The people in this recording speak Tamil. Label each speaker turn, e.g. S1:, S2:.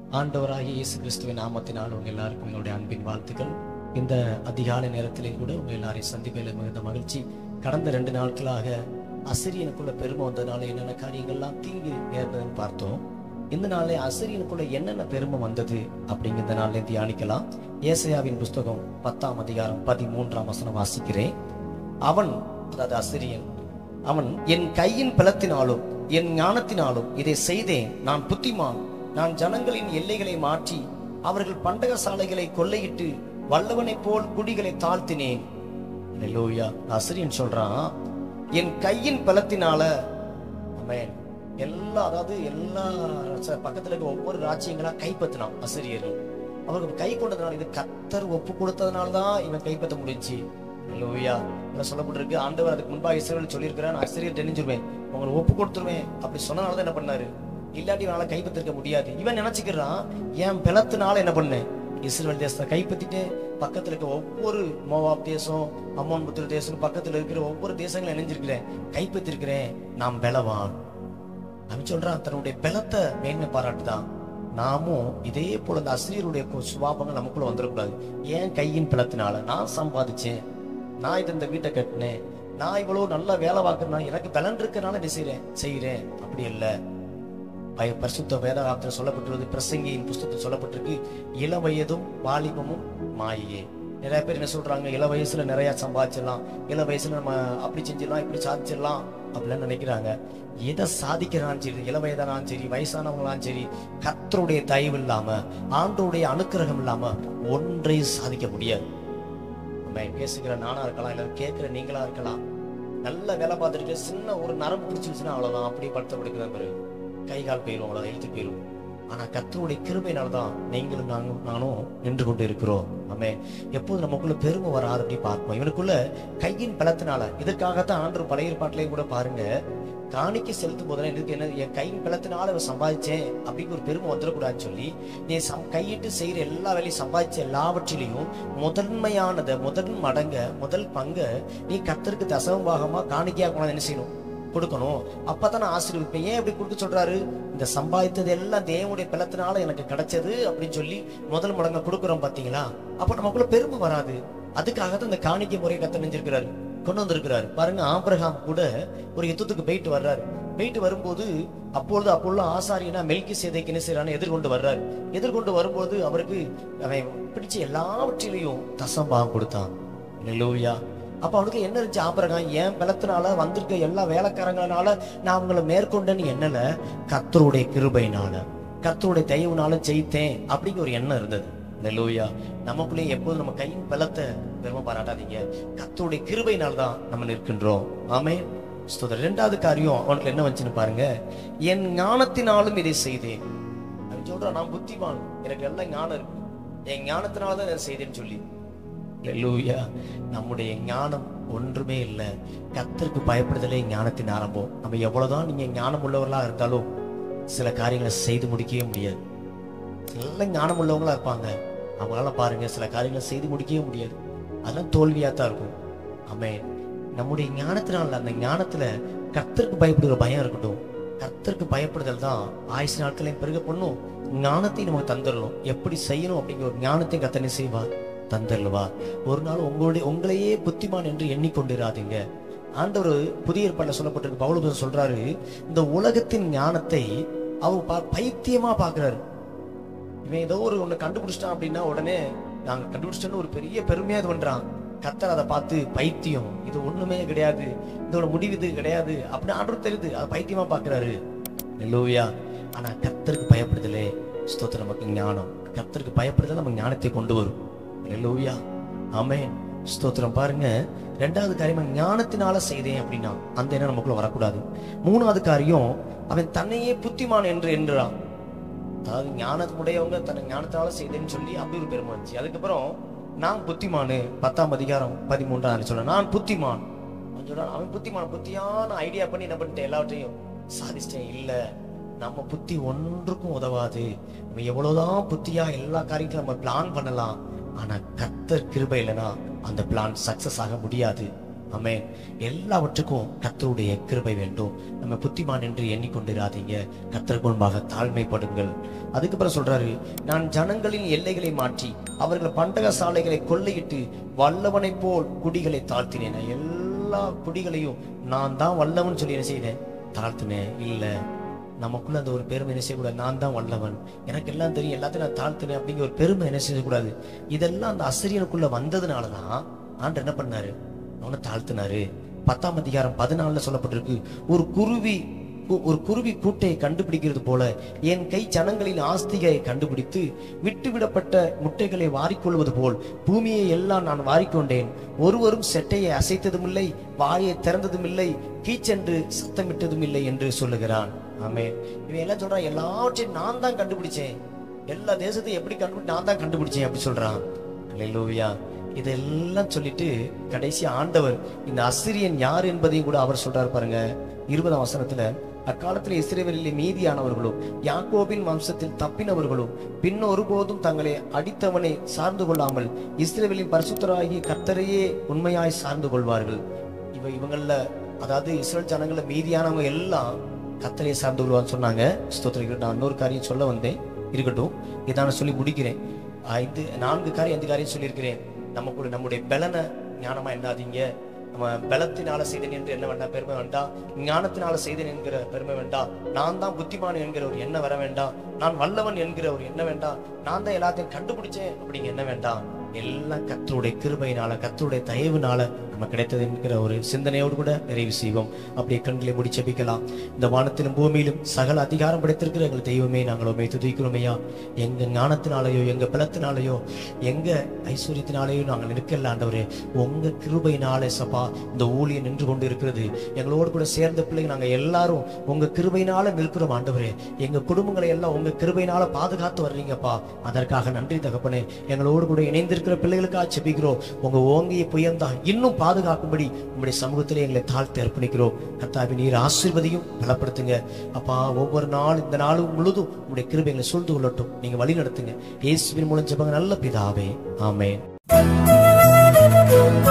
S1: ஆண்டவராகிய இயேசு கிறிஸ்துவின் நாமத்தினால் உங்க எல்லாருக்கும் எங்களுடைய அன்பின் வாழ்த்துக்கள் இந்த அதிகாலை நேரத்திலே கூட உங்க எல்லாரையும் சந்திப்பதில் மிகுந்த மகிழ்ச்சி கடந்த ரெண்டு நாட்களாக அசிரியனுக்குள்ள பெருமை வந்ததுனால என்னென்ன காரியங்கள்லாம் தீங்கு நேர்ந்ததுன்னு பார்த்தோம் இந்த நாளே அசிரியனுக்குள்ள என்னென்ன பெருமை வந்தது அப்படிங்கிற நாளிலே தியானிக்கலாம் ஏசையாவின் புஸ்தகம் பத்தாம் அதிகாரம் பதிமூன்றாம் வசனம் வாசிக்கிறேன் அவன் அதாவது அசிரியன் அவன் என் கையின் பலத்தினாலும் என் ஞானத்தினாலும் இதை செய்தேன் நான் புத்திமான் நான் ஜனங்களின் எல்லைகளை மாற்றி அவர்கள் பண்டக சாலைகளை கொள்ளையிட்டு வல்லவனைப் போல் குடிகளை தாழ்த்தினேன் அல்லேலூயா அசிரியன் சொல்றான் என் கையின் பலத்தினால ஆமென் எல்லா அதாவது எல்லா ச- பக்கத்துல இருக்க ஒவ்வொரு ராஜ்யங்களா கைப்பற்றினான் அசிரியர்கள் அவருக்கு கை கொண்டதுனால இது கத்தர் ஒப்பு கொடுத்ததுனால தான் இவன் கைப்பற்ற முடிஞ்சுச்சு அல்லேலூயா என்ன சொல்லப்பட்டிருக்கு ஆண்டவர் அதுக்கு முன்பாக இஸ்ரவேல் சொல்லியிருக்கிறார் நான் அசிரியர் தெரிஞ்சிருவேன் உங்களை ஒப்பு கொடுத்துருவேன் அப்படி சொன்னனால தான் என்ன பண்ணாரு இல்லாட்டி இவனால கைப்பற்றிருக்க முடியாது இவன் நினைச்சுக்கிறான் என் பலத்தினால என்ன பண்ணேன் இஸ்ரேல் தேசத்தை கைப்பற்றிட்டு பக்கத்துல இருக்க ஒவ்வொரு மோவாப் தேசம் அம்மோன் புத்திர தேசம் பக்கத்துல இருக்கிற ஒவ்வொரு தேசங்களும் இணைஞ்சிருக்கிறேன் கைப்பற்றிருக்கிறேன் நாம் பலவான் அவன் சொல்றான் தன்னுடைய பலத்தை மேன்மை பாராட்டுதான் நாமும் இதே போல இந்த அசிரியருடைய கு- சுபாவங்கள் நமக்குள்ள வந்துடக்கூடாது ஏன் கையின் பலத்தினால நான் சம்பாதிச்சேன் நான் இது இந்த வீட்டை கட்டினேன் நான் இவ்வளவு நல்லா வேலை பார்க்கறேன் எனக்கு பலன் இருக்கனால என்ன செய்றேன் செய்கிறேன் அப்படி இல்லை பய பரிசுத்த வேதாகத்தில் சொல்லப்பட்டுள்ளது பிரசங்கியின் புஸ்தகத்தில் சொல்லப்பட்டிருக்கு இள வயதும் வாலிபமும் மாயே நிறைய பேர் என்ன சொல்றாங்க இள வயசுல நிறைய சம்பாதிச்சிடலாம் இள வயசுல நம்ம அப்படி செஞ்சிடலாம் இப்படி சாதிச்சிடலாம் அப்படிலாம் நினைக்கிறாங்க எதை சாதிக்கிறான்னு சரி இள வயதானாலும் சரி வயசானவங்களாலும் சரி கர்த்தருடைய தயவு இல்லாம ஆண்டோடைய அனுக்கிரகம் இல்லாம ஒன்றையும் சாதிக்க முடியாது நம்ம பேசுகிற நானா இருக்கலாம் இல்ல கேட்கிற நீங்களா இருக்கலாம் நல்ல வேலை பார்த்துட்டு சின்ன ஒரு நரம்பு பிடிச்சிருச்சுன்னா அவ்வளவுதான் அப்படியே படுத்த படுக்கிற பிறகு கை கால் போயிடும் அவ்வளவுதான் இழுத்து போயிடும் ஆனா கர்த்தருடைய கிருபையினால்தான் நீங்களும் நானும் நானும் நின்று கொண்டு இருக்கிறோம் ஆமே எப்போது நமக்குள்ள பெருமை வராது அப்படி பார்ப்போம் இவனுக்குள்ள கையின் பலத்தினால இதற்காகத்தான் ஆண்டு பழைய பாட்டிலையும் கூட பாருங்க காணிக்கை செலுத்தும் போதெல்லாம் எனக்கு என்ன என் கையின் பலத்தினால இவன் சம்பாதிச்சேன் அப்படின்னு ஒரு பெருமை வந்துடக்கூடாதுன்னு சொல்லி நீ சம் கையிட்டு செய்யற எல்லா வேலையும் சம்பாதிச்ச எல்லாவற்றிலையும் முதன்மையானதை முதல் மடங்க முதல் பங்க நீ கத்தருக்கு தசம பாகமா காணிக்கையா கொண்டாந்து என்ன செய்யணும் கொடுக்கணும் அப்பதான் நான் ஆசீர்வதிப்பேன் ஏன் இப்படி கொடுக்க சொல்றாரு இந்த சம்பாதித்தது எல்லாம் தேவனுடைய பலத்தினால எனக்கு கிடைச்சது அப்படின்னு சொல்லி முதல் மடங்க கொடுக்குறோம் பாத்தீங்களா அப்ப நமக்குள்ள பெருமை வராது அதுக்காக தான் இந்த காணிக்கை முறையை கத்த நெஞ்சிருக்கிறாரு கொண்டு வந்திருக்கிறாரு பாருங்க ஆபிரகாம் கூட ஒரு யுத்தத்துக்கு போயிட்டு வர்றாரு போயிட்டு வரும்போது அப்பொழுது அப்பொழுது ஆசாரியனா மெல்கி சேதைக்கு என்ன செய்யறான்னு எதிர்கொண்டு வர்றாரு எதிர்கொண்டு வரும்போது அவருக்கு அவன் பிடிச்ச எல்லாவற்றிலையும் தசம்பாகம் கொடுத்தான் லூயா அப்ப அவனுக்கு என்ன இருந்துச்சு ஆபரகம் ஏன் பலத்தினால வந்திருக்க எல்லா வேலைக்காரங்களால நான் அவங்கள மேற்கொண்டேன்னு எண்ணல கர்த்தருடைய கிருபையினால கர்த்தருடைய தயவுனால ஜெயித்தேன் அப்படிங்கிற ஒரு எண்ணம் இருந்தது லூயா நமக்குள்ளே எப்போதும் நம்ம கையின் பலத்தை பெருமை பாராட்டாதீங்க கர்த்தருடைய கிருபையினால தான் நம்ம நிற்கின்றோம் ஆமே ஸ்தோத்திரம் ரெண்டாவது காரியம் அவனுக்கு என்ன வந்துச்சுன்னு பாருங்க என் ஞானத்தினாலும் இதை செய்தேன் அவன் சொல்றான் நான் புத்திமான் எனக்கு எல்லாம் ஞானம் இருக்கு என் ஞானத்தினால தான் இதை செய்தேன்னு சொல்லி லூயா நம்முடைய ஞானம் ஒன்றுமே இல்லை கத்தருக்கு பயப்படுதலே ஞானத்தின் ஆரம்பம் நம்ம எவ்வளவுதான் நீங்க ஞானம் உள்ளவர்களா இருந்தாலும் சில காரியங்களை செய்து முடிக்கவே முடியாது நல்ல ஞானம் உள்ளவங்களா இருப்பாங்க அவங்களால பாருங்க சில காரியங்களை செய்து முடிக்கவே முடியாது அதெல்லாம் தோல்வியா தான் இருக்கும் ஆமே நம்முடைய ஞானத்தினால அந்த ஞானத்துல கர்த்தருக்கு பயப்படுகிற பயம் இருக்கட்டும் கர்த்தருக்கு பயப்படுதல் தான் ஆயுசு நாட்களையும் பெருக பண்ணும் ஞானத்தையும் நமக்கு தந்துடணும் எப்படி செய்யணும் அப்படிங்கிற ஒரு ஞானத்தையும் கத்தனை செய்வார் தந்தருவா ஒரு நாள் உங்களுடைய உங்களையே புத்திமான் என்று எண்ணிக்கொண்டிராதீங்க ஆண்டவர் புதிய ஏற்பாட்டில் சொல்லப்பட்டிருக்கு பவுலுக்கு சொல்றாரு இந்த உலகத்தின் ஞானத்தை அவர் பா- பைத்தியமா பாக்குறாரு இவன் ஏதோ ஒரு ஒண்ணு கண்டுபிடிச்சிட்டான் அப்படின்னா உடனே நாங்க கண்டுபிடிச்சிட்டோன்னு ஒரு பெரிய பெருமையா இது பண்றான் கத்தர் அதை பார்த்து பைத்தியம் இது ஒண்ணுமே கிடையாது இதோட முடிவு இது கிடையாது அப்படின்னு ஆண்டவர் தெரியுது அதை பைத்தியமா பாக்குறாரு லூயா ஆனா கத்தருக்கு பயப்படுதலே ஸ்தோத்திரம் நமக்கு ஞானம் கத்தருக்கு பயப்படுதல் நமக்கு ஞானத்தை கொண்டு வரும் லூயா ஆமே ஸ்தோத்திரம் பாருங்க ரெண்டாவது காரியம் ஞானத்தினால செய்தேன் அப்படின்னா அந்த எண்ணம் நமக்குள்ள வரக்கூடாது மூணாவது காரியம் அவன் தன்னையே புத்திமான் என்று என்றான் அதாவது ஞானமுடையவங்க தன்னை ஞானத்தால செய்தேன்னு சொல்லி அப்படி ஒரு பெருமை வந்துச்சு அதுக்கப்புறம் நான் புத்திமானு பத்தாம் அதிகாரம் பதிமூன்றாம் சொல்ல நான் புத்திமான் அவன் சொல்றான் அவன் புத்திமான் புத்தியான ஐடியா பண்ணி என்ன பண்ணிட்டேன் எல்லாவற்றையும் சாதிச்சிட்டேன் இல்ல நம்ம புத்தி ஒன்றுக்கும் உதவாது நம்ம எவ்வளவுதான் புத்தியா எல்லா காரியத்தையும் நம்ம பிளான் பண்ணலாம் ஆனா கத்தர் கிருபை இல்லைன்னா அந்த பிளான் சக்சஸ் ஆக முடியாது ஆமென் எல்லாவற்றுக்கும் கர்த்தருடைய கிருபை வேண்டும் நம்ம புத்திமான் என்று எண்ணிக்கொண்டிராதீங்க கர்த்தருக்கு முன்பாக தாழ்மைப்படுங்கள் அதுக்கப்புறம் சொல்றாரு நான் ஜனங்களின் எல்லைகளை மாற்றி அவர்கள் பண்டக சாலைகளை கொள்ளையிட்டு வல்லவனைப் போல் குடிகளை தாழ்த்தினேன் நான் எல்லா குடிகளையும் நான் தான் வல்லவன் சொல்லி என்ன செய்தேன் தாழ்த்தினேன் இல்ல நமக்குள்ள அந்த ஒரு பெருமை என்ன செய்யக்கூடாது நான் தான் வல்லவன் எனக்கு எல்லாம் தெரியும் எல்லாத்தையும் நான் தாழ்த்தினேன் அப்படிங்கிற ஒரு பெருமை என்ன செய்யக்கூடாது இதெல்லாம் அந்த அசிரியனுக்குள்ள வந்ததுனால தான் ஆண்டு என்ன பண்ணாரு அவனை தாழ்த்தினாரு பத்தாம் அதிகாரம் பதினாலுல சொல்லப்பட்டிருக்கு ஒரு குருவி கு- ஒரு குருவி கூட்டை கண்டுபிடிக்கிறது போல என் கை ஜனங்களின் ஆஸ்தியை கண்டுபிடித்து விட்டுவிடப்பட்ட முட்டைகளை வாரிக்கொள்வது போல் பூமியை எல்லாம் நான் வாரிக்கொண்டேன் ஒருவரும் செட்டையை அசைத்ததும் இல்லை வாயை திறந்ததும் இல்லை கீச்சென்று சத்தமிட்டதும் இல்லை என்று சொல்லுகிறான் ஆமே இவன் எல்லாம் சொல்றான் எல்லாவற்றையும் நான் தான் கண்டுபிடிச்சேன் எல்லா தேசத்தையும் எப்படி கண்டுபிடி நான் தான் கண்டுபிடிச்சேன் அப்படி சொல்றான் அல்லேலூயா இதெல்லாம் சொல்லிட்டு கடைசி ஆண்டவர் இந்த அசிரியன் யார் என்பதையும் கூட அவர் சொல்றாரு பாருங்க இருபதாம் வசனத்துல அக்காலத்தில் இஸ்ரேவேலிலே மீதியானவர்களும் யாக்கோபின் வம்சத்தில் தப்பினவர்களும் பின் ஒருபோதும் தங்களை அடித்தவனை சார்ந்து கொள்ளாமல் இஸ்ரேவேலின் பரிசுத்தராகிய கர்த்தரையே உண்மையாய் சார்ந்து கொள்வார்கள் இவ இவங்கள அதாவது இஸ்ரேல் ஜனங்கள மீதியானவங்க எல்லாம் கர்த்தரையே சார்ந்து கொள்வான்னு சொன்னாங்க ஸ்தோத்திரிக்கிறேன் நான் இன்னொரு காரியம் சொல்ல வந்தேன் இருக்கட்டும் இதை நான் சொல்லி முடிக்கிறேன் ஐந்து நான்கு காரியம் ஐந்து காரியம் சொல்லியிருக்கிறேன் நமக்குள்ள நம்முடைய பலனை ஞானமா எண்ணாதீங்க நம்ம பலத்தினால செய்தேன் என்று என்ன வேண்டாம் பெருமை வேண்டாம் ஞானத்தினால செய்தேன் என்கிற பெருமை வேண்டாம் நான் தான் புத்திமான் என்கிற ஒரு எண்ணம் வர வேண்டாம் நான் வல்லவன் என்கிற ஒரு எண்ணம் வேண்டாம் நான் தான் எல்லாத்தையும் கண்டுபிடிச்சேன் அப்படிங்க என்ன வேண்டாம் எல்லாம் கத்தருடைய கிருபையினால கத்தருடைய தயவுனால நம்ம கிடைத்தது என்கிற ஒரு சிந்தனையோடு கூட நிறைவு செய்வோம் அப்படியே கண்களை மூடி செபிக்கலாம் இந்த வானத்திலும் பூமியிலும் சகல அதிகாரம் படைத்திருக்கிற எங்கள் தெய்வமே நாங்கள் உண்மை துதிக்கிறோமையா எங்க ஞானத்தினாலேயோ எங்க பலத்தினாலேயோ எங்க ஐஸ்வர்யத்தினாலேயோ நாங்கள் நிற்கல ஆண்டவரே உங்க கிருபையினாலே சப்பா இந்த ஊழியம் நின்று கொண்டு இருக்கிறது எங்களோடு கூட சேர்ந்த பிள்ளைங்க நாங்க எல்லாரும் உங்க கிருபையினால நிற்கிறோம் ஆண்டவரே எங்க குடும்பங்களை எல்லாம் உங்க கிருபையினால பாதுகாத்து வர்றீங்கப்பா அதற்காக நன்றி தகப்பனே எங்களோடு கூட இணைந்திருக்கிற பிள்ளைகளுக்காக செபிக்கிறோம் உங்க ஓங்கிய புயர்ந்தா இன்னும் பாதுகாக்கும்படி உங்களுடைய சமூகத்திலே எங்களை தாழ்த்தி அர்ப்பணிக்கிறோம் கர்த்தாவி நீர் ஆசீர்வதியும் பலப்படுத்துங்க அப்பா ஒவ்வொரு நாள் இந்த நாளும் முழுதும் உங்களுடைய கிருபைகளை சூழ்ந்து கொள்ளட்டும் நீங்க வழி நடத்துங்க இயேசுவின் மூலம் ஜெபங்க நல்ல பிதாவே ஆமென்